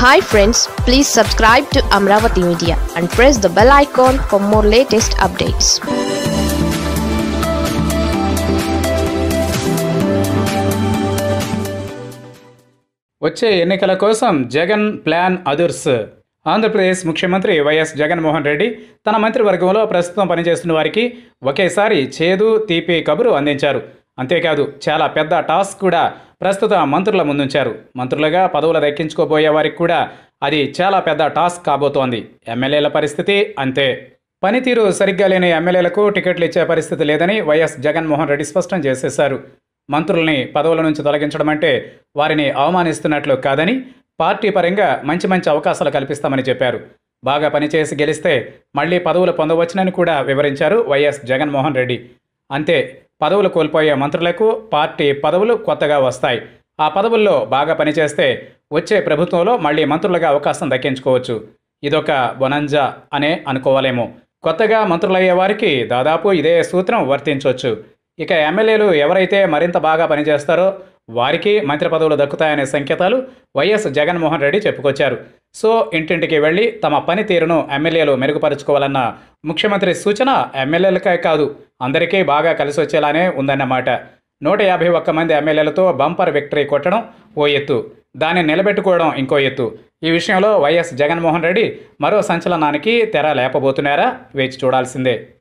hi friends please subscribe to Amaravati media and press the bell icon for more latest updates వచ్చే ఎన్నికల కోసం Jagan plan అదుర్స్ ఆంధ్రప్రదేశ్ ముఖ్యమంత్రి YS Jaganmohan Reddy తన మంత్రివర్గంలో ప్రస్తుతం పనిచేస్తున్న వారికి ఒకేసారి చేదు తీపి కబురు అందించారు అంతేకాదు చాలా పెద్ద టాస్క్ కూడా ప్రస్తుత మంత్రుల ముందుంచారు మంత్రులుగా పదవులు దక్కించుకోబోయే వారికి కూడా అది చాలా పెద్ద టాస్క్ కాబోతోంది ఎమ్మెల్యేల పరిస్థితి అంతే పనితీరు సరిగ్గా లేని ఎమ్మెల్యేలకు టికెట్లు ఇచ్చే పరిస్థితి లేదని వైఎస్ జగన్మోహన్ రెడ్డి స్పష్టం చేసేశారు మంత్రుల్ని పదవుల నుంచి తొలగించడం అంటే వారిని అవమానిస్తున్నట్లు కాదని పార్టీ పరంగా మంచి మంచి అవకాశాలు కల్పిస్తామని చెప్పారు బాగా పనిచేసి గెలిస్తే మళ్ళీ పదవులు పొందవచ్చునని కూడా వివరించారు వైఎస్ జగన్మోహన్ రెడ్డి అంతే పదవులు కోల్పోయే మంత్రులకు పార్టీ పదవులు కొత్తగా వస్తాయి ఆ పదవుల్లో బాగా పనిచేస్తే వచ్చే ప్రభుత్వంలో మళ్ళీ మంత్రులుగా అవకాశం దక్కించుకోవచ్చు ఇదొక బొనంజా అనే అనుకోవాలేమో కొత్తగా మంత్రులయ్యే వారికి దాదాపు ఇదే సూత్రం వర్తించవచ్చు ఇక ఎమ్మెల్యేలు ఎవరైతే మరింత బాగా పనిచేస్తారో వారికి మంత్రి పదవులు దక్కుతాయనే సంకేతాలు వైఎస్ జగన్మోహన్ రెడ్డి చెప్పుకొచ్చారు సో ఇంటింటికి వెళ్ళి తమ పనితీరును ఎమ్మెల్యేలు మెరుగుపరుచుకోవాలన్న ముఖ్యమంత్రి సూచన ఎమ్మెల్యేలకే కాదు అందరికీ బాగా కలిసి వచ్చేలానే ఉందన్నమాట నూట యాభై ఒక్క మంది ఎమ్మెల్యేలతో బంపర్ విక్టరీ కొట్టడం ఓ ఎత్తు దాన్ని నిలబెట్టుకోవడం ఇంకో ఎత్తు ఈ విషయంలో వైఎస్ జగన్మోహన్ రెడ్డి మరో సంచలనానికి తెర లేపబోతున్నారా వేచి చూడాల్సిందే